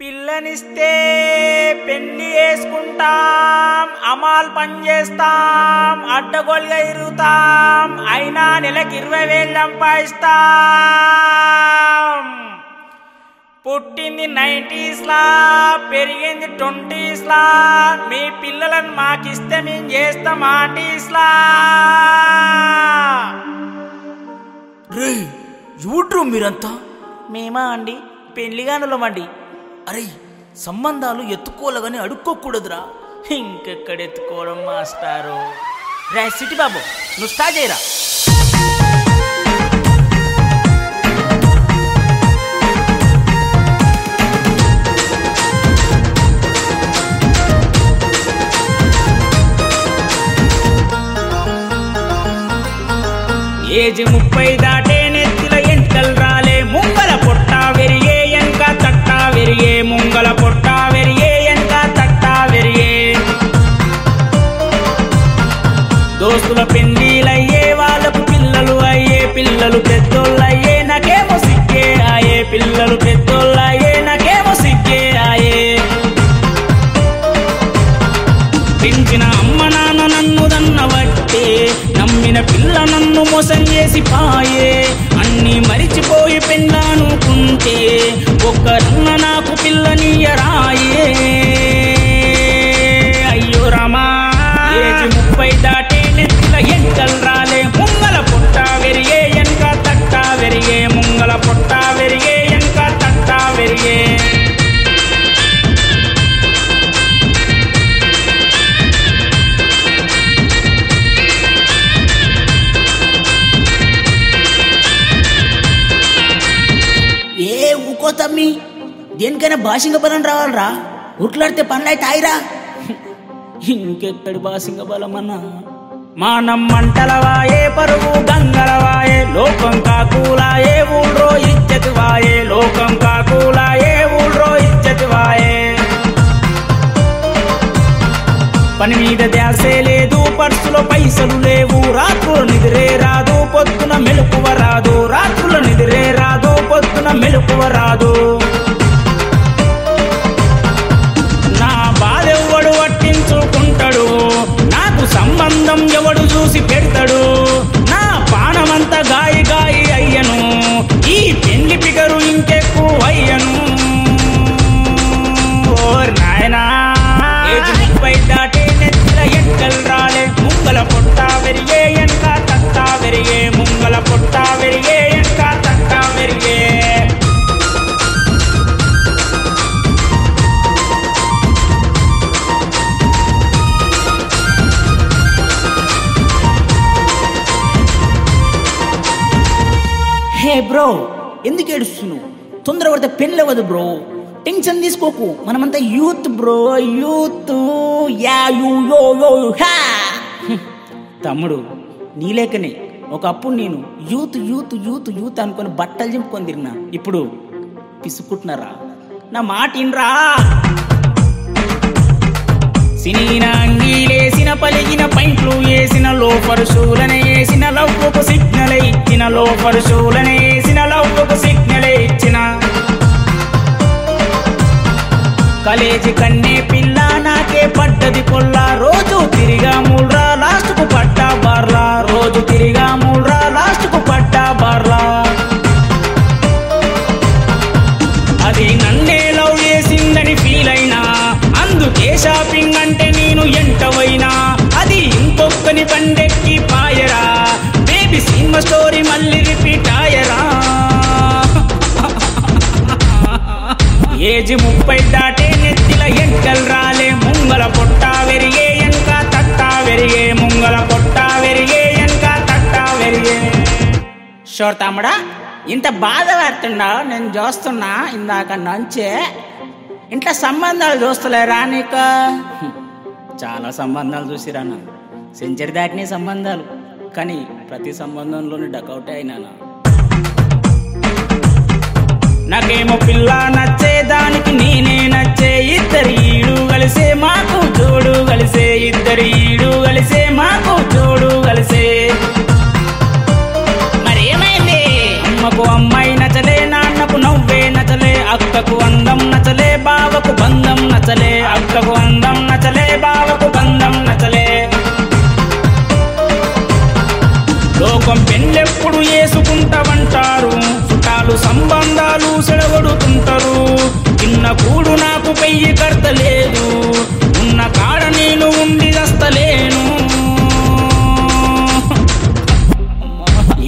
పిల్లనిస్తే పెళ్లి వేసుకుంటాం అమాల్ పని చేస్తాం అడ్డగోలుగా ఇరుగుతాం అయినా నెలకి ఇరవై వేలు సంపాదిస్తాం పుట్టింది నైంటీస్ లా పెరిగింది ట్వంటీస్ లా మీ పిల్లలను మాకిస్తే మేము చేస్తాం ఆంటీస్ లా రే ఎవడ్రు మీరంతా మేమా అండి పెళ్లిగానులమండి అరే సంబంధాలు ఎత్తుకోలేగాని అడుక్కోకూడదురా ఇంకెక్కడ ఎత్తుకోవడం మాస్టారు రే సిటీ బాబు నువ్వు స్టార్ట్ చేయరా ఏజ్ ముప్పై దాటే నెత్తిల ఎంటల్ రాలే ముంగల పొట్ట వెరిగే ఎంక తట్ట వెరిగే ముంగల పొట్ట వెరిగే ఎంక తట్ట వెరిగే దోస్తుల పెళ్లిలయ్యే వాళ్ళకు పిల్లలు అయ్యే పిల్లలు పెద్దోళ్ళయ్యే నాకేమో సిగ్గే ఆయే పిల్లలు పెద్దోళ్ళయ్యే నాకేమో సిగ్గే ఆయే పెంచిన అమ్మ నాన్న నన్ను దన్నవట్టే నమ్మిన పిల్ల నన్ను మోసం చేసి పాయే అన్ని మరిచిపోయి పెళ్ళానుకుంటే ఒక్కరన్న నాకు పిల్లనియరాయే అయ్యో రామా ఏజ్ ముప్పై దాటే నెత్తిల ఎంకల్ రాలే ముంగల పొట్ట వెరిగే ఎనక తట్ట వెరిగే ముంగల పొట్ట వెరిగే ఎనక తట్ట వెరిగే ఏ ఊకో తమ్మి దేనికైనా భాషింగ బలం రావాలరా ఉట్లాడితే పనులైతే ఆయిరా ఇంకెక్కడి బాసింగ బలమన్నా మానం మంటలవాయే పరువు గంగలవాయే లోకం కాకూలాయే ఊళ్ళో ఇచ్చతి వాయే లోకం కాకూలాయే ఊళ్ళో ఇచ్చతి వాయే పని మీద ధ్యాసే లేదు పర్సులో పైసలు లేవు రాత్రులు నిద్రే రాదు పొద్దున మెలకువ రాదు రాత్రులు నిద్రే రాదు పొద్దున మెలకువ రాదు నా బాధ ఎవడు పట్టించుకుంటాడు నాకు సంబంధం ఎవడు చూసి పెడతాడు నా పానమంతా గాయి గాయి అయ్యను ఈ పెళ్లి పిగరు ఇంకెక్కువ అయ్యను ఓర్ నాయనా ఏజ్ ముప్పై దాటే నెత్తిల ఎక్కలు రాలే ముంగల పొట్ట వెరిగే ఎనక తట్ట వెరిగే ముంగల పొట్ట వెరిగే ఎనక తట్ట వెరిగే హే బ్రో ఎందుకు ఏడుస్తున్నావు తొందరపడితే పెళ్ళి అవ్వదు బ్రో టెన్షన్ తీసుకోకు మనమంతా youth bro youth ya you yo yo హా హ్మ్. తమ్ముడు నీలేకనే ఒకప్పుడు నేను యూత్ యూత్ యూత్ యూత్ అనుకొని బట్టలు చింపుకొని తిరిగినా ఇప్పుడు పిసుకుంటున్నారా నా మాట ఇన్రా సినీన అంగీలేసిన పలిగిన పైంట్లు వేసిన లోఫర్ షూలనే వేసిన లవ్వుకు సిగ్నల్ ఇచ్చిన లోఫర్ షూలనే వేసిన లవ్వుకు సిగ్నల్ ఇచ్చిన కలేజీ కన్నే పిల్ల నాకే పడ్డది పొల్ల రోజు తిరిగా మూడ్రా లాస్ట్ కు పడ్డా బార్లా రోజు తిరిగా మూడ్రా లాస్ట్ కు పడ్డా బార్లా అది నన్నే లవ్ చేసిందని ఫీల్ అయినా అందుకే షాపింగ్ అంటే నేను ఎంటవైనా అది ఇంకొకని బండెక్కి పాయరా బేబీ సినిమా స్టోరీ మళ్ళీ రిపీట్ ఆయరా ఏజ్ ముప్పై దాటే నెత్తిల ఎంకల్ రాలే ముంగల పొట్ట వెరిగే ఎనక తట్ట వెరిగే ముంగల పొట్ట వెరిగే ఎనక తట్ట వెరిగే షోర్ తమ్ముడా ఇంత బాధ పడుతుండా నేను చూస్తున్నా ఇందాక నుంచే ఇంట్లో సంబంధాలు చూస్తలేరా నీకు హ్మ్. చాలా సంబంధాలు చూసిరానా సెంచరీ దాటిన సంబంధాలు కానీ ప్రతి సంబంధంలోని డకౌట్ అయినానా నాకేమో పిల్ల నచ్చే దానికి నేనే నచ్చే ఇద్దరు ఈడు కలిసే మాకు జోడు కలిసే ఇద్దరు ఈడు కలిసే మాకు జోడు కలిసే మరేమైంది అమ్మకు అమ్మాయి నచ్చలే నాన్నకు నవ్వే నచ్చలే అక్కకు అందం నచ్చలే బావ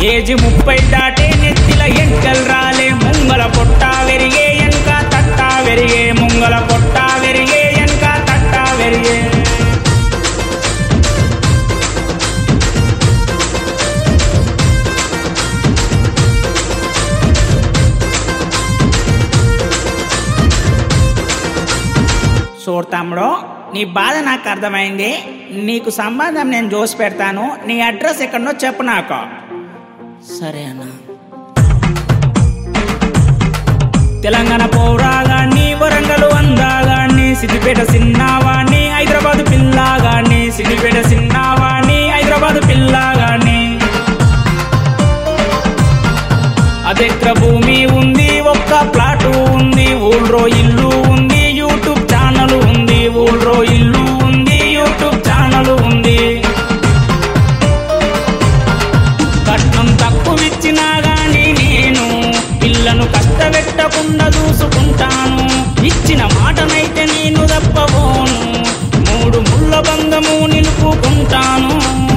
ఏజి ముప్పై దాటే నెత్తిల ఎంకల్ రాలే ముంగల పొట్ట వెరిగే ఎనక తట్ట వెరిగే ముంగల పొట్ట వెరిగే ఎనక తట్ట వెరిగే చూడు తమ్ముడు నీ బాధ నాకు అర్థమైంది నీకు సంబంధం నేను చూసి పెడతాను నీ అడ్రస్ ఎక్కడనో చెప్పు నాకు సరే అన్న తెలంగాణ పౌరాగాన్ని వరంగల్ అందాగాన్ని సిద్దిపేట సిన్నావాణ్ణి హైదరాబాద్ పిల్లాగాన్ని సిద్దిపేట సిన్నావాణ్ణి హైదరాబాద్ పిల్లాగాన్ని అదెక్క భూమి ఉంది ఒక్క ప్లాటు ఉంది ఊళ్ళో ఇల్లు ఉంది యూట్యూబ్ ఛానల్ ఉంది ఊళ్ళో ఇల్లు ఉంది యూట్యూబ్ ఛానల్ ఉంది కట్నం తక్కువిచ్చినా గాని నేను పిల్లను కష్టపెట్టకుండా చూసుకుంటాను ఇచ్చిన మాటనైతే నేను తప్పబోను మూడు ముళ్ళ బంధము నిలుపుకుంటాను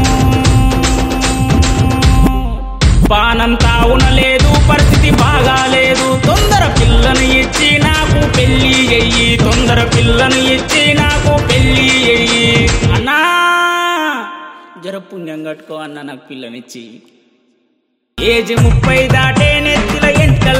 పానం తావునలేదు పరిస్థితి బాగాలేదు తొందర పిల్లను ఇచ్చి నాకు పెళ్లి అయ్యి తొందర పిల్లను ఇచ్చి నాకు పెళ్లి అయ్యి అన్నా జర పుణ్యం కట్టుకో అన్న నాకు పిల్లనిచ్చి ఏజ్ ముప్పై దాటే నెత్తిల ఎంట